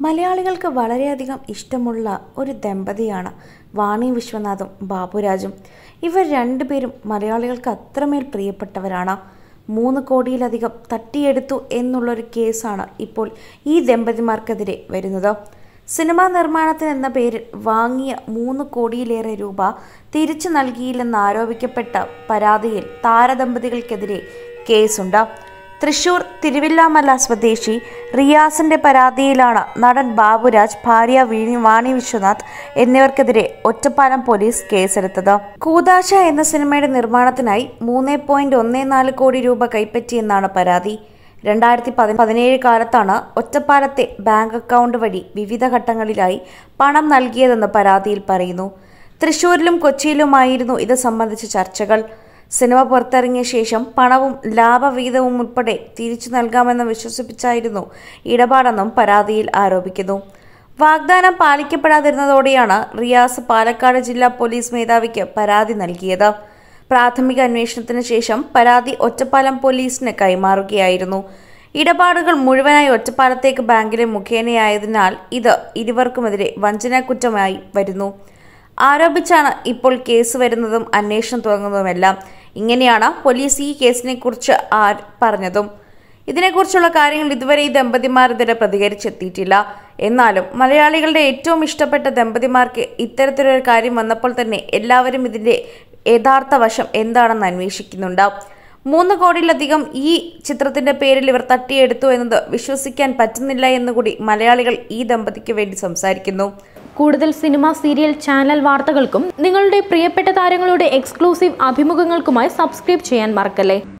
മലയാളികൾക്ക് വളരെയധികം ഇഷ്ടമുള്ള ഒരു ദമ്പതിയാണ് വാണി വിശ്വനാഥും ബാബുരാജും ഇവർ രണ്ടുപേരും മലയാളികൾക്ക് അത്രമേൽ പ്രിയപ്പെട്ടവരാണ് മൂന്ന് കോടിയിലധികം തട്ടിയെടുത്തു എന്നുള്ളൊരു കേസാണ് ഇപ്പോൾ ഈ ദമ്പതിമാർക്കെതിരെ വരുന്നത് സിനിമാ നിർമ്മാണത്തിന് എന്ന പേരിൽ വാങ്ങിയ മൂന്ന് കോടിയിലേറെ രൂപ തിരിച്ചു നൽകിയില്ലെന്ന് ആരോപിക്കപ്പെട്ട പരാതിയിൽ താരദമ്പതികൾക്കെതിരെ കേസുണ്ട് തൃശൂർ തിരുവില്ലാമല സ്വദേശി റിയാസിന്റെ പരാതിയിലാണ് നടൻ ബാബുരാജ് ഭാര്യ വീണി വാണി വിശ്വനാഥ് എന്നിവർക്കെതിരെ ഒറ്റപ്പാലം പോലീസ് കേസെടുത്തത് കൂതാശ എന്ന സിനിമയുടെ നിർമ്മാണത്തിനായി മൂന്ന് പോയിന്റ് ഒന്ന് നാല് കോടി രൂപ കൈപ്പറ്റിയെന്നാണ് പരാതി രണ്ടായിരത്തി പതി പതിനേഴ് കാലത്താണ് ഒറ്റപ്പാലത്തെ ബാങ്ക് അക്കൗണ്ട് വഴി വിവിധ ഘട്ടങ്ങളിലായി പണം നൽകിയതെന്ന് പരാതിയിൽ പറയുന്നു തൃശൂരിലും കൊച്ചിയിലുമായിരുന്നു ഇത് സംബന്ധിച്ച ചർച്ചകൾ സിനിമ പുറത്തിറങ്ങിയ ശേഷം പണവും ലാഭവിഹിതവും ഉൾപ്പെടെ തിരിച്ചു നൽകാമെന്ന് വിശ്വസിപ്പിച്ചായിരുന്നു ഇടപാടെന്നും പരാതിയിൽ ആരോപിക്കുന്നു വാഗ്ദാനം പാലിക്കപ്പെടാതിരുന്നതോടെയാണ് റിയാസ് പാലക്കാട് ജില്ലാ പോലീസ് മേധാവിക്ക് പരാതി നൽകിയത് പ്രാഥമിക അന്വേഷണത്തിന് ശേഷം പരാതി ഒറ്റപ്പാലം പോലീസിന് കൈമാറുകയായിരുന്നു ഇടപാടുകൾ മുഴുവനായി ഒറ്റപ്പാലത്തേക്ക് ബാങ്കിലെ മുഖേനയായതിനാൽ ഇത് ഇരുവർക്കുമെതിരെ വഞ്ചനാക്കുറ്റമായി വരുന്നു ആരോപിച്ചാണ് ഇപ്പോൾ കേസ് വരുന്നതും അന്വേഷണം തുടങ്ങുന്നതുമെല്ലാം ഇങ്ങനെയാണ് പോലീസ് ഈ കേസിനെ കുറിച്ച് പറഞ്ഞതും ഇതിനെക്കുറിച്ചുള്ള കാര്യങ്ങൾ ഇതുവരെ ഈ ദമ്പതിമാർ ഇതുവരെ പ്രതികരിച്ചെത്തിയിട്ടില്ല എന്നാലും മലയാളികളുടെ ഏറ്റവും ഇഷ്ടപ്പെട്ട ദമ്പതിമാർക്ക് ഇത്തരത്തിലൊരു കാര്യം വന്നപ്പോൾ തന്നെ എല്ലാവരും ഇതിന്റെ യഥാർത്ഥ വശം എന്താണെന്ന് അന്വേഷിക്കുന്നുണ്ട് മൂന്ന് കോടിയിലധികം ഈ ചിത്രത്തിന്റെ പേരിൽ ഇവർ തട്ടിയെടുത്തു എന്നത് വിശ്വസിക്കാൻ പറ്റുന്നില്ല എന്നുകൂടി മലയാളികൾ ഈ ദമ്പതിക്ക് വേണ്ടി സംസാരിക്കുന്നു കൂടുതൽ സിനിമ സീരിയൽ ചാനൽ വാർത്തകൾക്കും നിങ്ങളുടെ പ്രിയപ്പെട്ട താരങ്ങളുടെ എക്സ്ക്ലൂസീവ് അഭിമുഖങ്ങൾക്കുമായി സബ്സ്ക്രൈബ് ചെയ്യാൻ മറക്കല്ലേ